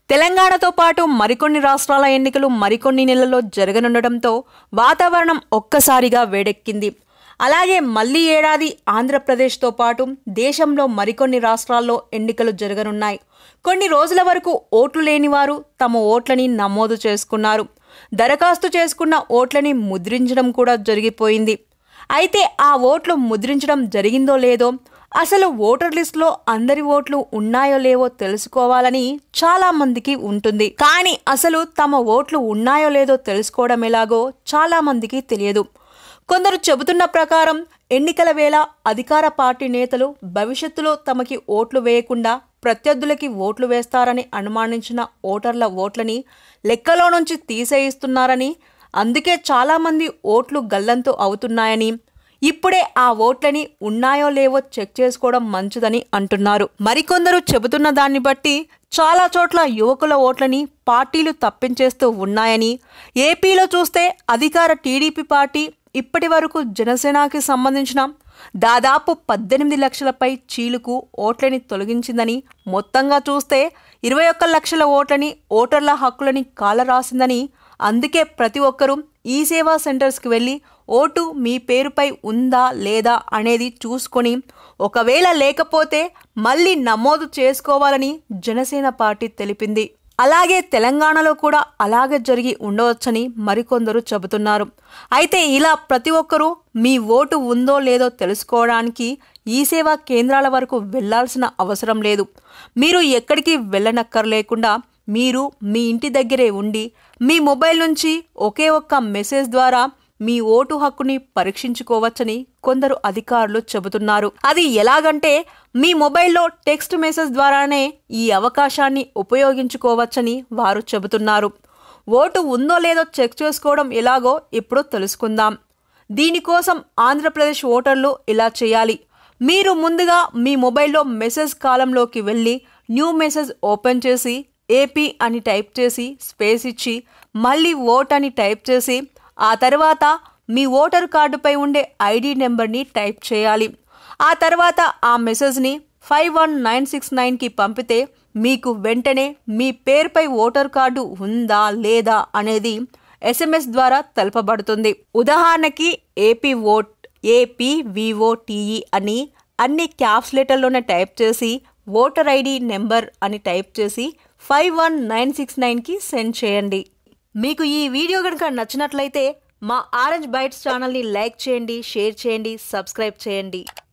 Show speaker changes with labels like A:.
A: తెలంగాణతో పాటు మరికొన్ని రాష్ట్రాల ఎన్నికలు మరికొన్ని నెలల్లో జరగనుండటంతో వాతావరణం ఒక్కసారిగా వేడెక్కింది అలాగే మళ్లీ ఏడాది ఆంధ్రప్రదేశ్తో పాటు దేశంలో మరికొన్ని రాష్ట్రాల్లో ఎన్నికలు జరగనున్నాయి కొన్ని రోజుల వరకు ఓట్లు లేని వారు తమ ఓట్లని నమోదు చేసుకున్నారు దరఖాస్తు చేసుకున్న ఓట్లని ముద్రించడం కూడా జరిగిపోయింది అయితే ఆ ఓట్లు ముద్రించడం జరిగిందో లేదో అసలు ఓటర్ లిస్టులో అందరి ఓట్లు ఉన్నాయో లేవో తెలుసుకోవాలని చాలా మందికి ఉంటుంది కానీ అసలు తమ ఓట్లు ఉన్నాయో లేదో తెలుసుకోవడం ఎలాగో చాలా మందికి తెలియదు కొందరు చెబుతున్న ప్రకారం ఎన్నికల వేళ అధికార పార్టీ నేతలు భవిష్యత్తులో తమకి ఓట్లు వేయకుండా ప్రత్యర్థులకి ఓట్లు వేస్తారని అనుమానించిన ఓటర్ల ఓట్లని లెక్కలో నుంచి తీసేయిస్తున్నారని అందుకే చాలామంది ఓట్లు గల్లంతు అవుతున్నాయని ఇప్పుడే ఆ ఓట్లని ఉన్నాయో లేవో చెక్ చేసుకోవడం మంచిదని అంటున్నారు మరికొందరు చెబుతున్న దాన్ని బట్టి చాలా చోట్ల యువకుల ఓట్లని పార్టీలు తప్పించేస్తూ ఉన్నాయని ఏపీలో చూస్తే అధికార టీడీపీ పార్టీ ఇప్పటి వరకు జనసేనకి సంబంధించిన దాదాపు పద్దెనిమిది లక్షలపై చీలుకు ఓట్లని తొలగించిందని మొత్తంగా చూస్తే ఇరవై ఒక్క లక్షల ఓట్లని ఓటర్ల హక్కులని కాలరాసిందని అందుకే ప్రతి ఒక్కరూ ఈ సేవా సెంటర్స్కి వెళ్ళి ఓటు మీ పేరుపై ఉందా లేదా అనేది చూసుకొని ఒకవేళ లేకపోతే మళ్ళీ నమోదు చేసుకోవాలని జనసేన పార్టీ తెలిపింది అలాగే తెలంగాణలో కూడా అలాగే జరిగి ఉండవచ్చని మరికొందరు చెబుతున్నారు అయితే ఇలా ప్రతి ఒక్కరూ మీ ఓటు ఉందో లేదో తెలుసుకోవడానికి ఈ సేవా కేంద్రాల వరకు వెళ్లాల్సిన అవసరం లేదు మీరు ఎక్కడికి వెళ్ళనక్కర్లేకుండా మీరు మీ ఇంటి దగ్గరే ఉండి మీ మొబైల్ నుంచి ఒకే ఒక్క మెసేజ్ ద్వారా మీ ఓటు హక్కుని పరీక్షించుకోవచ్చని కొందరు అధికారులు చెబుతున్నారు అది ఎలాగంటే మీ మొబైల్లో టెక్స్ట్ మెసేజ్ ద్వారానే ఈ అవకాశాన్ని ఉపయోగించుకోవచ్చని వారు చెబుతున్నారు ఓటు ఉందో లేదో చెక్ చేసుకోవడం ఎలాగో ఇప్పుడు తెలుసుకుందాం దీనికోసం ఆంధ్రప్రదేశ్ ఓటర్లు ఇలా చేయాలి మీరు ముందుగా మీ మొబైల్లో మెసేజ్ కాలంలోకి వెళ్ళి న్యూ మెసేజ్ ఓపెన్ చేసి ఏపీ అని టైప్ చేసి స్పేస్ ఇచ్చి మళ్ళీ ఓట్ అని టైప్ చేసి ఆ తర్వాత మీ ఓటర్ కార్డుపై ఉండే ఐడి నెంబర్ని టైప్ చేయాలి ఆ తర్వాత ఆ మెసేజ్ని ఫైవ్ వన్ నైన్ సిక్స్ నైన్కి పంపితే మీకు వెంటనే మీ పేరుపై ఓటర్ కార్డు ఉందా లేదా అనేది ఎస్ఎంఎస్ ద్వారా తెలపబడుతుంది ఉదాహరణకి ఏపీ ఓట్ ఏపీ విఓటీఈ అని అన్ని క్యాప్స్ లెటర్లోనే టైప్ చేసి ఓటర్ ఐడి నెంబర్ అని టైప్ చేసి ఫైవ్ వన్ నైన్ సిక్స్ నైన్కి సెండ్ చేయండి మీకు ఈ వీడియో కనుక నచ్చినట్లయితే మా ఆరెంజ్ బైట్స్ ఛానల్ని లైక్ చేయండి షేర్ చేయండి సబ్స్క్రైబ్ చేయండి